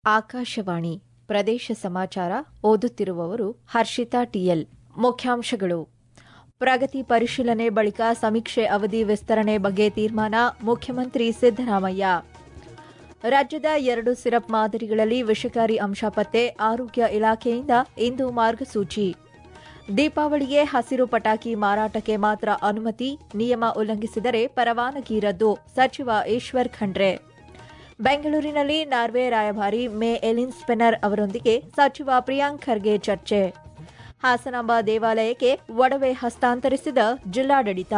ಆಕಾಶವಾಣಿ ಪ್ರದೇಶ ಸಮಾಚಾರ ಓದುತ್ತಿರುವವರು ಹರ್ಷಿತಾ ಟಿಎಲ್ ಮುಖ್ಯಾಂಶಗಳು ಪ್ರಗತಿ ಪರಿಶೀಲನೆ ಬಳಿಕ ಸಮೀಕ್ಷೆ ಅವಧಿ ವಿಸ್ತರಣೆ ಬಗ್ಗೆ ತೀರ್ಮಾನ ಮುಖ್ಯಮಂತ್ರಿ ಸಿದ್ದರಾಮಯ್ಯ ರಾಜ್ಯದ ಎರಡು ಸಿರಪ್ ಮಾದರಿಗಳಲ್ಲಿ ವಿಷಕಾರಿ ಅಂಶ ಪತ್ತೆ ಆರೋಗ್ಯ ಇಲಾಖೆಯಿಂದ ಇಂದು ಮಾರ್ಗಸೂಚಿ ದೀಪಾವಳಿಗೆ ಹಸಿರು ಪಟಾಕಿ ಮಾರಾಟಕ್ಕೆ ಮಾತ್ರ ಅನುಮತಿ ನಿಯಮ ಉಲ್ಲಂಘಿಸಿದರೆ ಪರವಾನಗಿ ರದ್ದು ಸಚಿವ ಈಶ್ವರ್ ಖಂಡ್ರೆ ಬೆಂಗಳೂರಿನಲ್ಲಿ ನಾರ್ವೆ ರಾಯಭಾರಿ ಮೇ ಎಲಿನ್ ಸ್ಪೆನರ್ ಅವರೊಂದಿಗೆ ಸಚಿವ ಪ್ರಿಯಾಂಕ್ ಖರ್ಗೆ ಚರ್ಚೆ ಹಾಸನಾಂಬ ದೇವಾಲಯಕ್ಕೆ ಒಡವೆ ಹಸ್ತಾಂತರಿಸಿದ ಜಿಲ್ಲಾಡಳಿತ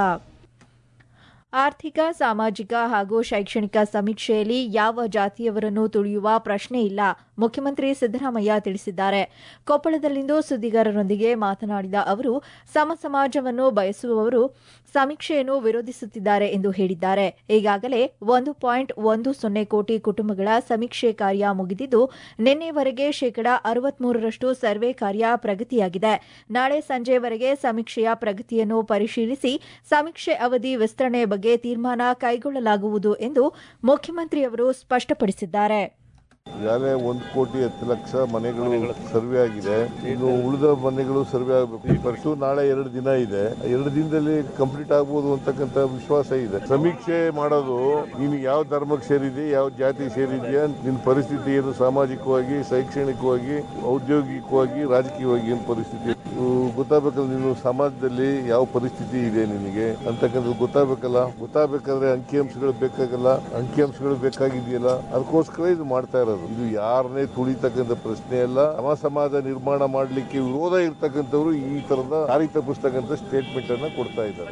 ಆರ್ಥಿಕ ಸಾಮಾಜಿಕ ಹಾಗೂ ಶೈಕ್ಷಣಿಕ ಸಮೀಕ್ಷೆಯಲ್ಲಿ ಯಾವ ಜಾತಿಯವರನ್ನು ತುಳಿಯುವ ಪ್ರಶ್ನೆ ಇಲ್ಲ ಮುಖ್ಯಮಂತ್ರಿ ಸಿದ್ದರಾಮಯ್ಯ ತಿಳಿಸಿದ್ದಾರೆ ಕೊಪ್ಪಳದಲ್ಲಿಂದು ಸುದ್ದಿಗಾರರೊಂದಿಗೆ ಮಾತನಾಡಿದ ಅವರು ಸಮ ಸಮಾಜವನ್ನು ಬಯಸುವವರು ಸಮೀಕ್ಷೆಯನ್ನು ವಿರೋಧಿಸುತ್ತಿದ್ದಾರೆ ಎಂದು ಹೇಳಿದ್ದಾರೆ ಈಗಾಗಲೇ ಒಂದು ಪಾಯಿಂಟ್ ಒಂದು ಸೊನ್ನೆ ಕೋಟಿ ಕುಟುಂಬಗಳ ಸಮೀಕ್ಷೆ ಕಾರ್ಯ ಮುಗಿದಿದ್ದು ನಿನ್ನೆವರೆಗೆ ಶೇಕಡಾ ಅರವತ್ಮೂರರಷ್ಟು ಸರ್ವೆ ಕಾರ್ಯ ಪ್ರಗತಿಯಾಗಿದೆ ನಾಳೆ ಸಂಜೆವರೆಗೆ ಸಮೀಕ್ಷೆಯ ಪ್ರಗತಿಯನ್ನು ಪರಿಶೀಲಿಸಿ ಸಮೀಕ್ಷೆ ಅವಧಿ ವಿಸ್ತರಣೆ ಬಗ್ಗೆ ತೀರ್ಮಾನ ಕೈಗೊಳ್ಳಲಾಗುವುದು ಎಂದು ಮುಖ್ಯಮಂತ್ರಿಯವರು ಸ್ಪಷ್ಟಪಡಿಸಿದ್ದಾರೆ ಈಗಾಗಲೇ ಒಂದು ಕೋಟಿ ಹತ್ತು ಲಕ್ಷ ಮನೆಗಳು ಸರ್ವೆ ಆಗಿದೆ ಇನ್ನು ಉಳಿದ ಮನೆಗಳು ಸರ್ವೆ ಆಗಬೇಕು ಪರ್ಸು ನಾಳೆ ಎರಡು ದಿನ ಇದೆ ಎರಡು ದಿನದಲ್ಲಿ ಕಂಪ್ಲೀಟ್ ಆಗ್ಬೋದು ಅಂತಕ್ಕಂಥ ವಿಶ್ವಾಸ ಇದೆ ಸಮೀಕ್ಷೆ ಮಾಡೋದು ನೀನು ಯಾವ ಧರ್ಮಕ್ಕೆ ಸೇರಿದೆ ಯಾವ ಜಾತಿ ಸೇರಿದೆಯಾ ನಿನ್ನ ಪರಿಸ್ಥಿತಿ ಏನು ಸಾಮಾಜಿಕವಾಗಿ ಶೈಕ್ಷಣಿಕವಾಗಿ ಔದ್ಯೋಗಿಕವಾಗಿ ರಾಜಕೀಯವಾಗಿ ಏನು ಪರಿಸ್ಥಿತಿ ಇವು ಗೊತ್ತಾಗಬೇಕಲ್ಲ ನೀನು ಸಮಾಜದಲ್ಲಿ ಯಾವ ಪರಿಸ್ಥಿತಿ ಇದೆ ನಿನಗೆ ಅಂತಕ್ಕಂಥದ್ದು ಗೊತ್ತಾಗಬೇಕಲ್ಲ ಗೊತ್ತಾಗಬೇಕಾದ್ರೆ ಅಂಕಿಅಂಶಗಳು ಬೇಕಾಗಲ್ಲ ಅಂಕಿಅಂಶಗಳು ಬೇಕಾಗಿದೆಯಲ್ಲ ಅದಕ್ಕೋಸ್ಕರ ಇದು ಮಾಡ್ತಾ ಇರೋದು ಇದು ಯಾರನ್ನೇ ತುಳಿತಕ್ಕಂಥ ಪ್ರಶ್ನೆ ಅಲ್ಲ ಸಮ ಸಮಾಜ ನಿರ್ಮಾಣ ಮಾಡಲಿಕ್ಕೆ ವಿರೋಧ ಇರ್ತಕ್ಕಂಥವ್ರು ಈ ತರದ ದಾರಿ ತಪ್ಪಿಸ್ತಕ್ಕಂಥ ಸ್ಟೇಟ್ಮೆಂಟ್ ಅನ್ನ ಕೊಡ್ತಾ ಇದ್ದಾರೆ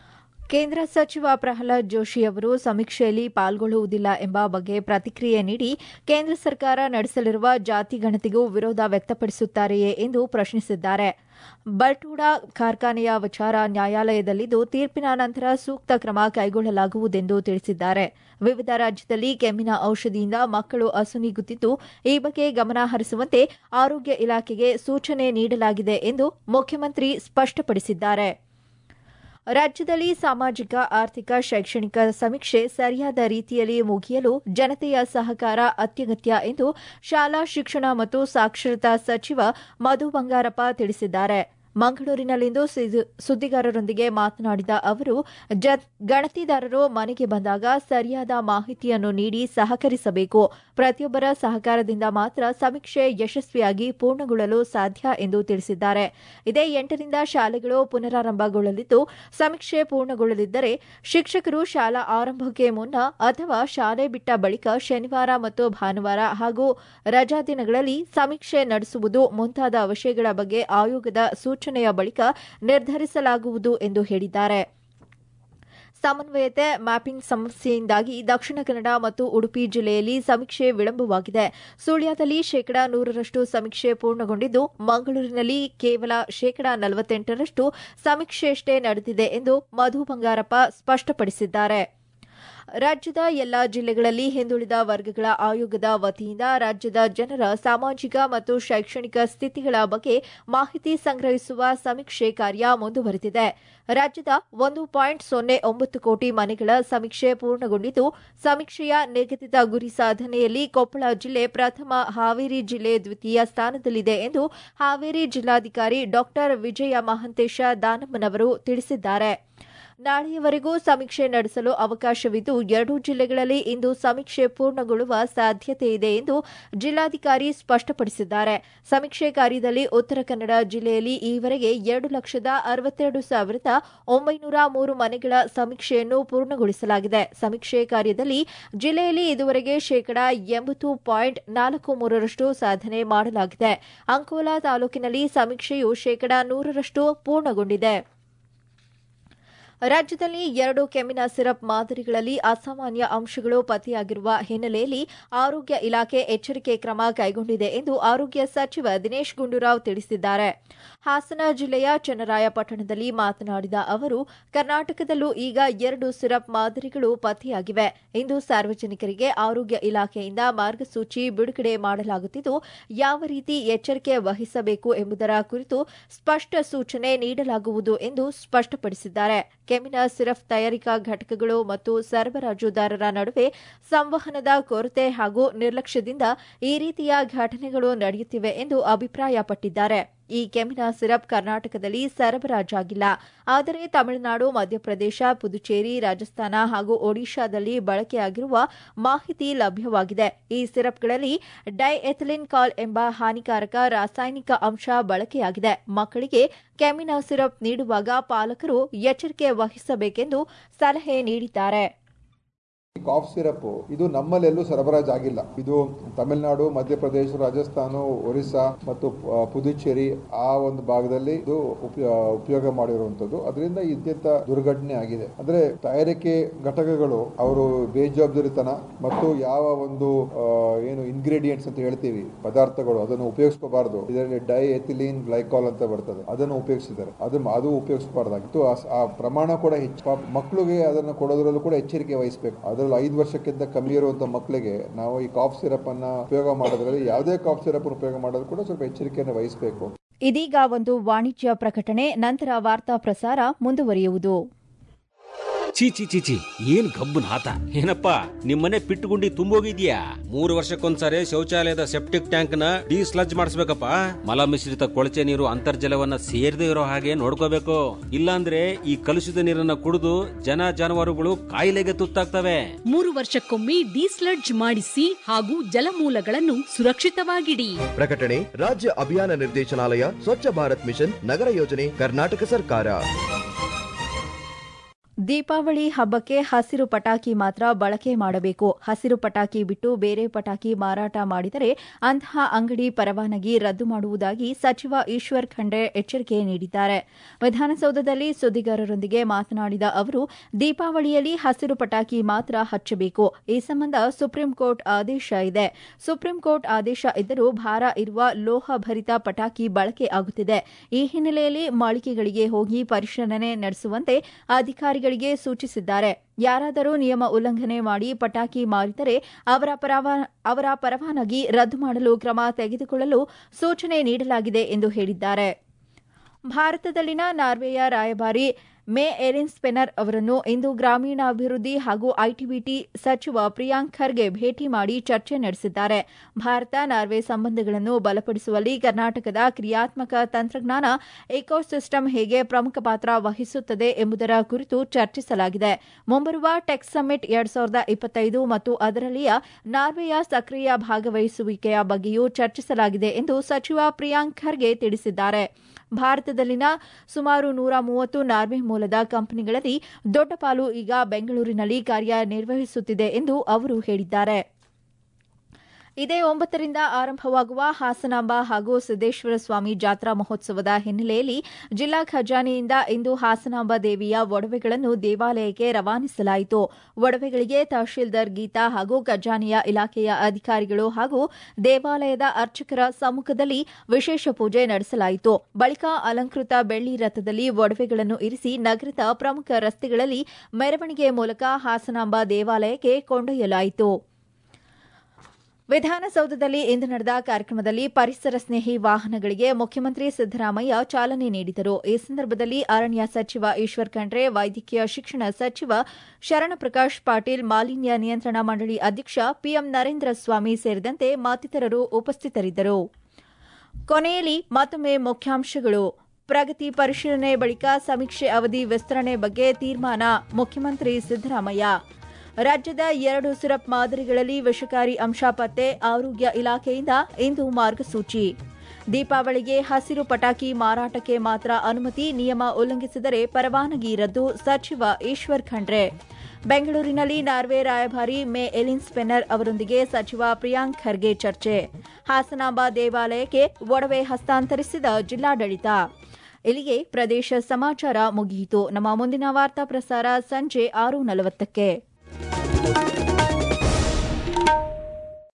ಕೇಂದ್ರ ಸಚಿವ ಪ್ರಹ್ಲಾದ್ ಜೋಶಿ ಅವರು ಸಮೀಕ್ಷೆಯಲ್ಲಿ ಪಾಲ್ಗೊಳ್ಳುವುದಿಲ್ಲ ಎಂಬ ಬಗ್ಗೆ ಪ್ರತಿಕ್ರಿಯೆ ನೀಡಿ ಕೇಂದ್ರ ಸರ್ಕಾರ ನಡೆಸಲಿರುವ ಜಾತಿ ಗಣತಿಗೂ ವಿರೋಧ ವ್ಯಕ್ತಪಡಿಸುತ್ತಾರೆಯೇ ಎಂದು ಪ್ರಶ್ನಿಸಿದ್ದಾರೆ ಬಲ್ಟೂಡಾ ಕಾರ್ಖಾನೆಯ ವಿಚಾರ ನ್ಯಾಯಾಲಯದಲ್ಲಿದ್ದು ತೀರ್ಪಿನ ನಂತರ ಸೂಕ್ತ ಕ್ರಮ ಕೈಗೊಳ್ಳಲಾಗುವುದೆಂದು ತಿಳಿಸಿದ್ದಾರೆ ವಿವಿಧ ರಾಜ್ಯದಲ್ಲಿ ಕೆಮ್ಮಿನ ಔಷಧಿಯಿಂದ ಮಕ್ಕಳು ಅಸುನೀಗುತ್ತಿದ್ದು ಈ ಬಗ್ಗೆ ಗಮನ ಹರಿಸುವಂತೆ ಆರೋಗ್ಯ ಇಲಾಖೆಗೆ ಸೂಚನೆ ನೀಡಲಾಗಿದೆ ಎಂದು ಮುಖ್ಯಮಂತ್ರಿ ಸ್ಪಷ್ಟಪಡಿಸಿದ್ದಾರೆ ರಾಜ್ಯದಲ್ಲಿ ಸಾಮಾಜಿಕ ಆರ್ಥಿಕ ಶೈಕ್ಷಣಿಕ ಸಮೀಕ್ಷೆ ಸರಿಯಾದ ರೀತಿಯಲ್ಲಿ ಮುಗಿಯಲು ಜನತೆಯ ಸಹಕಾರ ಅತ್ಯಗತ್ಯ ಎಂದು ಶಾಲಾ ಶಿಕ್ಷಣ ಮತ್ತು ಸಾಕ್ಷರತಾ ಸಚಿವ ಮಧು ಬಂಗಾರಪ್ಪ ತಿಳಿಸಿದ್ದಾರೆ ಮಂಗಳೂರಿನಲ್ಲಿಂದು ಸುದ್ದಿಗಾರರೊಂದಿಗೆ ಮಾತನಾಡಿದ ಅವರು ಗಣತಿದಾರರು ಮನೆಗೆ ಬಂದಾಗ ಸರಿಯಾದ ಮಾಹಿತಿಯನ್ನು ನೀಡಿ ಸಹಕರಿಸಬೇಕು ಪ್ರತಿಯೊಬ್ಬರ ಸಹಕಾರದಿಂದ ಮಾತ್ರ ಸಮೀಕ್ಷೆ ಯಶಸ್ವಿಯಾಗಿ ಪೂರ್ಣಗೊಳ್ಳಲು ಸಾಧ್ಯ ಎಂದು ತಿಳಿಸಿದ್ದಾರೆ ಇದೇ ಎಂಟರಿಂದ ಶಾಲೆಗಳು ಪುನರಾರಂಭಗೊಳ್ಳಲಿದ್ದು ಸಮೀಕ್ಷೆ ಪೂರ್ಣಗೊಳ್ಳದಿದ್ದರೆ ಶಿಕ್ಷಕರು ಶಾಲಾ ಆರಂಭಕ್ಕೆ ಮುನ್ನ ಅಥವಾ ಶಾಲೆ ಬಿಟ್ಟ ಬಳಿಕ ಶನಿವಾರ ಮತ್ತು ಭಾನುವಾರ ಹಾಗೂ ರಜಾ ದಿನಗಳಲ್ಲಿ ಸಮೀಕ್ಷೆ ನಡೆಸುವುದು ಮುಂತಾದ ವಿಷಯಗಳ ಬಗ್ಗೆ ಆಯೋಗದ ಸೂಚನೆಯ ಬಳಿಕ ನಿರ್ಧರಿಸಲಾಗುವುದು ಎಂದು ಹೇಳಿದ್ದಾರೆ ಸಮನ್ವಯತೆ ಮ್ಯಾಪಿಂಗ್ ಸಮಸ್ಯೆಯಿಂದಾಗಿ ದಕ್ಷಿಣ ಕನ್ನಡ ಮತ್ತು ಉಡುಪಿ ಜಿಲ್ಲೆಯಲ್ಲಿ ಸಮೀಕ್ಷೆ ವಿಳಂಬವಾಗಿದೆ ಸುಳ್ಯದಲ್ಲಿ ಶೇಕಡಾ ನೂರರಷ್ಟು ಸಮೀಕ್ಷೆ ಪೂರ್ಣಗೊಂಡಿದ್ದು ಮಂಗಳೂರಿನಲ್ಲಿ ಕೇವಲ ಶೇಕಡಾ ನಲವತ್ತೆಂಟರಷ್ಟು ಸಮೀಕ್ಷೆಯಷ್ಟೇ ನಡೆದಿದೆ ಎಂದು ಮಧು ಬಂಗಾರಪ್ಪ ಸ್ಪಷ್ಟಪಡಿಸಿದ್ದಾರೆ ರಾಜ್ಯದ ಎಲ್ಲಾ ಜಿಲ್ಲೆಗಳಲ್ಲಿ ಹಿಂದುಳಿದ ವರ್ಗಗಳ ಆಯೋಗದ ವತಿಯಿಂದ ರಾಜ್ಯದ ಜನರ ಸಾಮಾಜಿಕ ಮತ್ತು ಶೈಕ್ಷಣಿಕ ಸ್ಥಿತಿಗಳ ಬಗ್ಗೆ ಮಾಹಿತಿ ಸಂಗ್ರಹಿಸುವ ಸಮೀಕ್ಷೆ ಕಾರ್ಯ ಮುಂದುವರೆದಿದೆ ರಾಜ್ಯದ ಒಂದು ಪಾಯಿಂಟ್ ಸೊನ್ನೆ ಒಂಬತ್ತು ಕೋಟಿ ಮನೆಗಳ ಸಮೀಕ್ಷೆ ಪೂರ್ಣಗೊಂಡಿದ್ದು ಸಮೀಕ್ಷೆಯ ನಿಗದಿತ ಗುರಿ ಸಾಧನೆಯಲ್ಲಿ ಕೊಪ್ಪಳ ಜಿಲ್ಲೆ ಪ್ರಥಮ ಹಾವೇರಿ ಜಿಲ್ಲೆ ದ್ವಿತೀಯ ಸ್ಥಾನದಲ್ಲಿದೆ ಎಂದು ಹಾವೇರಿ ಜಿಲ್ಲಾಧಿಕಾರಿ ಡಾ ವಿಜಯ ಮಹಾಂತೇಶ ದಾನಮ್ಮನವರು ತಿಳಿಸಿದ್ದಾರೆ ನಾಳೆಯವರೆಗೂ ಸಮೀಕ್ಷೆ ನಡೆಸಲು ಅವಕಾಶವಿದ್ದು ಎರಡೂ ಜಿಲ್ಲೆಗಳಲ್ಲಿ ಇಂದು ಸಮೀಕ್ಷೆ ಪೂರ್ಣಗೊಳ್ಳುವ ಸಾಧ್ಯತೆ ಇದೆ ಎಂದು ಜಿಲ್ಲಾಧಿಕಾರಿ ಸ್ಪಷ್ಟಪಡಿಸಿದ್ದಾರೆ ಸಮೀಕ್ಷೆ ಕಾರ್ಯದಲ್ಲಿ ಉತ್ತರ ಕನ್ನಡ ಜಿಲ್ಲೆಯಲ್ಲಿ ಈವರೆಗೆ ಎರಡು ಲಕ್ಷದ ಅರವತ್ತೆರಡು ಸಾವಿರದ ಒಂಬೈನೂರ ಮೂರು ಮನೆಗಳ ಸಮೀಕ್ಷೆಯನ್ನು ಪೂರ್ಣಗೊಳಿಸಲಾಗಿದೆ ಸಮೀಕ್ಷೆ ಕಾರ್ಯದಲ್ಲಿ ಜಿಲ್ಲೆಯಲ್ಲಿ ಇದುವರೆಗೆ ಶೇಕಡಾ ಎಂಬತ್ತು ಪಾಯಿಂಟ್ ನಾಲ್ಕು ಮೂರರಷ್ಟು ಸಾಧನೆ ಮಾಡಲಾಗಿದೆ ಅಂಕೋಲಾ ತಾಲೂಕಿನಲ್ಲಿ ಸಮೀಕ್ಷೆಯು ಶೇಕಡಾ ನೂರರಷ್ಟು ಪೂರ್ಣಗೊಂಡಿದೆ ರಾಜ್ಯದಲ್ಲಿ ಎರಡು ಕೆಮ್ಮಿನ ಸಿರಪ್ ಮಾದರಿಗಳಲ್ಲಿ ಅಸಾಮಾನ್ಯ ಅಂಶಗಳು ಪತ್ತೆಯಾಗಿರುವ ಹಿನ್ನೆಲೆಯಲ್ಲಿ ಆರೋಗ್ಯ ಇಲಾಖೆ ಎಚ್ಚರಿಕೆ ಕ್ರಮ ಕೈಗೊಂಡಿದೆ ಎಂದು ಆರೋಗ್ಯ ಸಚಿವ ದಿನೇಶ್ ಗುಂಡೂರಾವ್ ತಿಳಿಸಿದ್ದಾರೆ ಹಾಸನ ಜಿಲ್ಲೆಯ ಚನ್ನರಾಯಪಟ್ಟಣದಲ್ಲಿ ಮಾತನಾಡಿದ ಅವರು ಕರ್ನಾಟಕದಲ್ಲೂ ಈಗ ಎರಡು ಸಿರಪ್ ಮಾದರಿಗಳು ಪತ್ತೆಯಾಗಿವೆ ಇಂದು ಸಾರ್ವಜನಿಕರಿಗೆ ಆರೋಗ್ಯ ಇಲಾಖೆಯಿಂದ ಮಾರ್ಗಸೂಚಿ ಬಿಡುಗಡೆ ಮಾಡಲಾಗುತ್ತಿದ್ದು ಯಾವ ರೀತಿ ಎಚ್ಚರಿಕೆ ವಹಿಸಬೇಕು ಎಂಬುದರ ಕುರಿತು ಸ್ಪಷ್ಟ ಸೂಚನೆ ನೀಡಲಾಗುವುದು ಎಂದು ಸ್ಪಷ್ಟಪಡಿಸಿದ್ದಾರೆ ಕೆಮಿನ ಸಿರಫ್ ತಯಾರಿಕಾ ಘಟಕಗಳು ಮತ್ತು ಸರಬರಾಜುದಾರರ ನಡುವೆ ಸಂವಹನದ ಕೊರತೆ ಹಾಗೂ ನಿರ್ಲಕ್ಷ್ಯದಿಂದ ಈ ರೀತಿಯ ಘಟನೆಗಳು ನಡೆಯುತ್ತಿವೆ ಎಂದು ಅಭಿಪ್ರಾಯಪಟ್ಟಿದ್ದಾರೆ ಈ ಕೆಮಿನ ಸಿರಪ್ ಕರ್ನಾಟಕದಲ್ಲಿ ಸರಬರಾಜಾಗಿಲ್ಲ ಆದರೆ ತಮಿಳುನಾಡು ಮಧ್ಯಪ್ರದೇಶ ಪುದುಚೇರಿ ರಾಜಸ್ಥಾನ ಹಾಗೂ ಒಡಿಶಾದಲ್ಲಿ ಬಳಕೆಯಾಗಿರುವ ಮಾಹಿತಿ ಲಭ್ಯವಾಗಿದೆ ಈ ಸಿರಪ್ಗಳಲ್ಲಿ ಡೈಎಥಿಲಿನ್ ಕಾಲ್ ಎಂಬ ಹಾನಿಕಾರಕ ರಾಸಾಯನಿಕ ಅಂಶ ಬಳಕೆಯಾಗಿದೆ ಮಕ್ಕಳಿಗೆ ಕೆಮಿನ ಸಿರಪ್ ನೀಡುವಾಗ ಪಾಲಕರು ಎಚ್ಚರಿಕೆ ವಹಿಸಬೇಕೆಂದು ಸಲಹೆ ನೀಡಿದ್ದಾರೆ ಕಾಫ್ ಸಿರಪ್ ಇದು ನಮ್ಮಲ್ಲೆಲ್ಲೂ ಸರಬರಾಜು ಆಗಿಲ್ಲ ಇದು ತಮಿಳುನಾಡು ಮಧ್ಯಪ್ರದೇಶ ರಾಜಸ್ಥಾನ ಒರಿಸ್ಸಾ ಮತ್ತು ಆ, ಪುದುಚೇರಿ ಆ ಒಂದು ಭಾಗದಲ್ಲಿ ಇದು ಉಪಯೋ- ಉಪಯೋಗ ಮಾಡಿರುವಂತದ್ದು ಅದರಿಂದ ಇತ್ಯಂತ ದುರ್ಘಟನೆ ಆಗಿದೆ ಅಂದ್ರೆ ತಯಾರಿಕೆ ಘಟಕಗಳು ಅವರು ಬೇಜವಾಬ್ದಾರಿತನ ಮತ್ತು ಯಾವ ಒಂದು ಆ, ಏನು ಇಂಗ್ರೀಡಿಯೆಂಟ್ಸ್ ಅಂತ ಹೇಳ್ತೀವಿ ಪದಾರ್ಥಗಳು ಅದನ್ನು ಉಪಯೋಗಿಸ್ಕೋಬಾರ್ದು ಇದರಲ್ಲಿ ಡೈ ಎಥಿಲಿನ್ ಗ್ಲೈಕಾಲ್ ಅಂತ ಬರ್ತದೆ ಅದನ್ನು ಉಪಯೋಗಿಸಿದ್ದಾರೆ ಅದು ಅದು ಉಪಯೋಗಿಸಬಾರ್ದಾಗಿತ್ತು ಆ- ಆ ಪ್ರಮಾಣ ಕೂಡ ಹೆಚ್ಚು ಪಾಪ ಮಕ್ಕಳಿಗೆ ಅದನ್ನು ಕೊಡೋದ್ರಲ್ಲೂ ಕೂಡ ಎಚ್ಚರಿಕೆ ವಹಿಸಬೇಕು ಅದರಲ್ಲಿ ಐದು ವರ್ಷಕ್ಕಿಂತ ಕಮ್ಮಿ ಇರುವಂತ ಮಕ್ಕಳಿಗೆ ನಾವು ಈ ಕಾಫ್ ಸಿರಪ್ ಅನ್ನ ಉಪಯೋಗ ಮಾಡೋದ್ರಲ್ಲಿ ಯಾವುದೇ ಕಾಫ್ ಸಿರಪ್ ಉಪಯೋಗ ಮಾಡೋದು ಕೂಡ ಸ್ವಲ್ಪ ಎಚ್ಚರಿಕೆಯನ್ನು ವಹಿಸಬೇಕು ಇದೀಗ ಒಂದು ವಾಣಿಜ್ಯ ಪ್ರಕಟಣೆ ನಂತರ ವಾರ್ತಾ ಪ್ರಸಾರ ಮುಂದುವರಿಯುವುದು ಚೀ ಚಿ ಚಿ ಚಿ ಏನ್ ಗಬ್ಬನ್ ಆತ ಏನಪ್ಪ ನಿಮ್ಮನೆ ಪಿಟ್ಟುಗುಂಡಿ ತುಂಬೋಗಿದ್ಯಾ ಮೂರು ವರ್ಷಕ್ಕೊಂದ್ಸರಿ ಶೌಚಾಲಯದ ಸೆಪ್ಟಿಕ್ ಟ್ಯಾಂಕ್ ನ ಡಿಸ್ಲಜ್ ಮಾಡಿಸ್ಬೇಕಪ್ಪ ಮಲ ಮಿಶ್ರಿತ ಕೊಳಚೆ ನೀರು ಅಂತರ್ಜಲವನ್ನ ಸೇರದೆ ಇರೋ ಹಾಗೆ ನೋಡ್ಕೋಬೇಕು ಇಲ್ಲಾಂದ್ರೆ ಈ ಕಲುಷಿತ ನೀರನ್ನ ಕುಡಿದು ಜನ ಜಾನುವಾರುಗಳು ಕಾಯಿಲೆಗೆ ತುತ್ತಾಗ್ತವೆ ಮೂರು ವರ್ಷಕ್ಕೊಮ್ಮೆ ಡಿಸ್ಲಡ್ಜ್ ಮಾಡಿಸಿ ಹಾಗೂ ಜಲಮೂಲಗಳನ್ನು ಸುರಕ್ಷಿತವಾಗಿಡಿ ಪ್ರಕಟಣೆ ರಾಜ್ಯ ಅಭಿಯಾನ ನಿರ್ದೇಶನಾಲಯ ಸ್ವಚ್ಛ ಭಾರತ್ ಮಿಷನ್ ನಗರ ಯೋಜನೆ ಕರ್ನಾಟಕ ಸರ್ಕಾರ ದೀಪಾವಳಿ ಹಬ್ಬಕ್ಕೆ ಹಸಿರು ಪಟಾಕಿ ಮಾತ್ರ ಬಳಕೆ ಮಾಡಬೇಕು ಹಸಿರು ಪಟಾಕಿ ಬಿಟ್ಟು ಬೇರೆ ಪಟಾಕಿ ಮಾರಾಟ ಮಾಡಿದರೆ ಅಂತಹ ಅಂಗಡಿ ಪರವಾನಗಿ ರದ್ದು ಮಾಡುವುದಾಗಿ ಸಚಿವ ಈಶ್ವರ್ ಖಂಡ್ರೆ ಎಚ್ಚರಿಕೆ ನೀಡಿದ್ದಾರೆ ವಿಧಾನಸೌಧದಲ್ಲಿ ಸುದ್ದಿಗಾರರೊಂದಿಗೆ ಮಾತನಾಡಿದ ಅವರು ದೀಪಾವಳಿಯಲ್ಲಿ ಹಸಿರು ಪಟಾಕಿ ಮಾತ್ರ ಹಚ್ಚಬೇಕು ಈ ಸಂಬಂಧ ಸುಪ್ರೀಂ ಕೋರ್ಟ್ ಆದೇಶ ಇದೆ ಸುಪ್ರೀಂ ಕೋರ್ಟ್ ಆದೇಶ ಇದ್ದರೂ ಭಾರ ಇರುವ ಲೋಹಭರಿತ ಪಟಾಕಿ ಬಳಕೆ ಆಗುತ್ತಿದೆ ಈ ಹಿನ್ನೆಲೆಯಲ್ಲಿ ಮಾಳಿಗೆಗಳಿಗೆ ಹೋಗಿ ಪರಿಶೀಲನೆ ನಡೆಸುವಂತೆ ಅಧಿಕಾರಿಗಳಿಗೆ ಸೂಚಿಸಿದ್ದಾರೆ ಯಾರಾದರೂ ನಿಯಮ ಉಲ್ಲಂಘನೆ ಮಾಡಿ ಪಟಾಕಿ ಮಾರಿದರೆ ಅವರ ಪರವಾ- ಅವರ ಪರವಾನಗಿ ರದ್ದು ಮಾಡಲು ಕ್ರಮ ತೆಗೆದುಕೊಳ್ಳಲು ಸೂಚನೆ ನೀಡಲಾಗಿದೆ ಎಂದು ಹೇಳಿದ್ದಾರೆ ಭಾರತದಲ್ಲಿನ ನಾರ್ವೆಯ ರಾಯಭಾರಿ ಮೇ ಎರಿನ್ ಸ್ಪೆನರ್ ಅವರನ್ನು ಇಂದು ಗ್ರಾಮೀಣಾಭಿವೃದ್ಧಿ ಹಾಗೂ ಐಟಿಬಿಟಿ ಸಚಿವ ಪ್ರಿಯಾಂಕ್ ಖರ್ಗೆ ಭೇಟಿ ಮಾಡಿ ಚರ್ಚೆ ನಡೆಸಿದ್ದಾರೆ ಭಾರತ ನಾರ್ವೆ ಸಂಬಂಧಗಳನ್ನು ಬಲಪಡಿಸುವಲ್ಲಿ ಕರ್ನಾಟಕದ ಕ್ರಿಯಾತ್ಮಕ ತಂತ್ರಜ್ಞಾನ ಎಕೋಸಿಸ್ಟಮ್ ಹೇಗೆ ಪ್ರಮುಖ ಪಾತ್ರ ವಹಿಸುತ್ತದೆ ಎಂಬುದರ ಕುರಿತು ಚರ್ಚಿಸಲಾಗಿದೆ ಮುಂಬರುವ ಟೆಕ್ ಸಮ್ಮಿಟ್ ಎರಡ್ ಸಾವಿರದ ಇಪ್ಪತ್ತೈದು ಮತ್ತು ಅದರಲ್ಲಿಯ ನಾರ್ವೆಯ ಸಕ್ರಿಯ ಭಾಗವಹಿಸುವಿಕೆಯ ಬಗ್ಗೆಯೂ ಚರ್ಚಿಸಲಾಗಿದೆ ಎಂದು ಸಚಿವ ಪ್ರಿಯಾಂಕ್ ಖರ್ಗೆ ತಿಳಿಸಿದ್ದಾರೆ ಭಾರತದಲ್ಲಿನ ಸುಮಾರು ನೂರ ಮೂವತ್ತು ನಾರ್ವೆ ಮೂಲದ ಕಂಪನಿಗಳಲ್ಲಿ ದೊಡ್ಡ ಪಾಲು ಈಗ ಬೆಂಗಳೂರಿನಲ್ಲಿ ಕಾರ್ಯನಿರ್ವಹಿಸುತ್ತಿದೆ ಎಂದು ಅವರು ಹೇಳಿದ್ದಾರೆ ಇದೇ ಒಂಬತ್ತರಿಂದ ಆರಂಭವಾಗುವ ಹಾಸನಾಂಬ ಹಾಗೂ ಸಿದ್ದೇಶ್ವರ ಸ್ವಾಮಿ ಜಾತ್ರಾ ಮಹೋತ್ಸವದ ಹಿನ್ನೆಲೆಯಲ್ಲಿ ಜಿಲ್ಲಾ ಖಜಾನೆಯಿಂದ ಇಂದು ಹಾಸನಾಂಬ ದೇವಿಯ ಒಡವೆಗಳನ್ನು ದೇವಾಲಯಕ್ಕೆ ರವಾನಿಸಲಾಯಿತು ಒಡವೆಗಳಿಗೆ ತಹಶೀಲ್ದಾರ್ ಗೀತಾ ಹಾಗೂ ಖಜಾನೆಯ ಇಲಾಖೆಯ ಅಧಿಕಾರಿಗಳು ಹಾಗೂ ದೇವಾಲಯದ ಅರ್ಚಕರ ಸಮ್ಮುಖದಲ್ಲಿ ವಿಶೇಷ ಪೂಜೆ ನಡೆಸಲಾಯಿತು ಬಳಿಕ ಅಲಂಕೃತ ಬೆಳ್ಳಿ ರಥದಲ್ಲಿ ಒಡವೆಗಳನ್ನು ಇರಿಸಿ ನಗರದ ಪ್ರಮುಖ ರಸ್ತೆಗಳಲ್ಲಿ ಮೆರವಣಿಗೆ ಮೂಲಕ ಹಾಸನಾಂಬ ದೇವಾಲಯಕ್ಕೆ ಕೊಂಡೊಯ್ಯಲಾಯಿತು ವಿಧಾನಸೌಧದಲ್ಲಿ ಇಂದು ನಡೆದ ಕಾರ್ಯಕ್ರಮದಲ್ಲಿ ಪರಿಸರ ಸ್ನೇಹಿ ವಾಹನಗಳಿಗೆ ಮುಖ್ಯಮಂತ್ರಿ ಸಿದ್ದರಾಮಯ್ಯ ಚಾಲನೆ ನೀಡಿದರು ಈ ಸಂದರ್ಭದಲ್ಲಿ ಅರಣ್ಯ ಸಚಿವ ಈಶ್ವರ್ ಖಂಡ್ರೆ ವೈದ್ಯಕೀಯ ಶಿಕ್ಷಣ ಸಚಿವ ಶರಣಪ್ರಕಾಶ್ ಪಾಟೀಲ್ ಮಾಲಿನ್ಯ ನಿಯಂತ್ರಣ ಮಂಡಳಿ ಅಧ್ಯಕ್ಷ ಪಿಎಂ ನರೇಂದ್ರ ಸ್ವಾಮಿ ಸೇರಿದಂತೆ ಮತ್ತಿತರರು ಉಪಸ್ಥಿತರಿದ್ದರು ಕೊನೆಯಲ್ಲಿ ಮತ್ತೊಮ್ಮೆ ಮುಖ್ಯಾಂಶಗಳು ಪ್ರಗತಿ ಪರಿಶೀಲನೆ ಬಳಿಕ ಸಮೀಕ್ಷೆ ಅವಧಿ ವಿಸ್ತರಣೆ ಬಗ್ಗೆ ತೀರ್ಮಾನ ಮುಖ್ಯಮಂತ್ರಿ ಸಿದ್ದರಾಮಯ್ಯ ರಾಜ್ಯದ ಎರಡು ಸಿರಪ್ ಮಾದರಿಗಳಲ್ಲಿ ವಿಷಕಾರಿ ಅಂಶ ಪತ್ತೆ ಆರೋಗ್ಯ ಇಲಾಖೆಯಿಂದ ಇಂದು ಮಾರ್ಗಸೂಚಿ ದೀಪಾವಳಿಗೆ ಹಸಿರು ಪಟಾಕಿ ಮಾರಾಟಕ್ಕೆ ಮಾತ್ರ ಅನುಮತಿ ನಿಯಮ ಉಲ್ಲಂಘಿಸಿದರೆ ಪರವಾನಗಿ ರದ್ದು ಸಚಿವ ಈಶ್ವರ್ ಖಂಡ್ರೆ ಬೆಂಗಳೂರಿನಲ್ಲಿ ನಾರ್ವೆ ರಾಯಭಾರಿ ಮೇ ಎಲಿನ್ ಸ್ಪೆನ್ನರ್ ಅವರೊಂದಿಗೆ ಸಚಿವ ಪ್ರಿಯಾಂಕ್ ಖರ್ಗೆ ಚರ್ಚೆ ಹಾಸನಾಂಬ ದೇವಾಲಯಕ್ಕೆ ಒಡವೆ ಹಸ್ತಾಂತರಿಸಿದ ಜಿಲ್ಲಾಡಳಿತ ಇಲ್ಲಿಗೆ ಪ್ರದೇಶ ಸಮಾಚಾರ ಮುಗಿಯಿತು ನಮ್ಮ ಮುಂದಿನ ವಾರ್ತಾ ಪ್ರಸಾರ ಸಂಜೆ ಆರು ನಲವತ್ತಕ್ಕೆ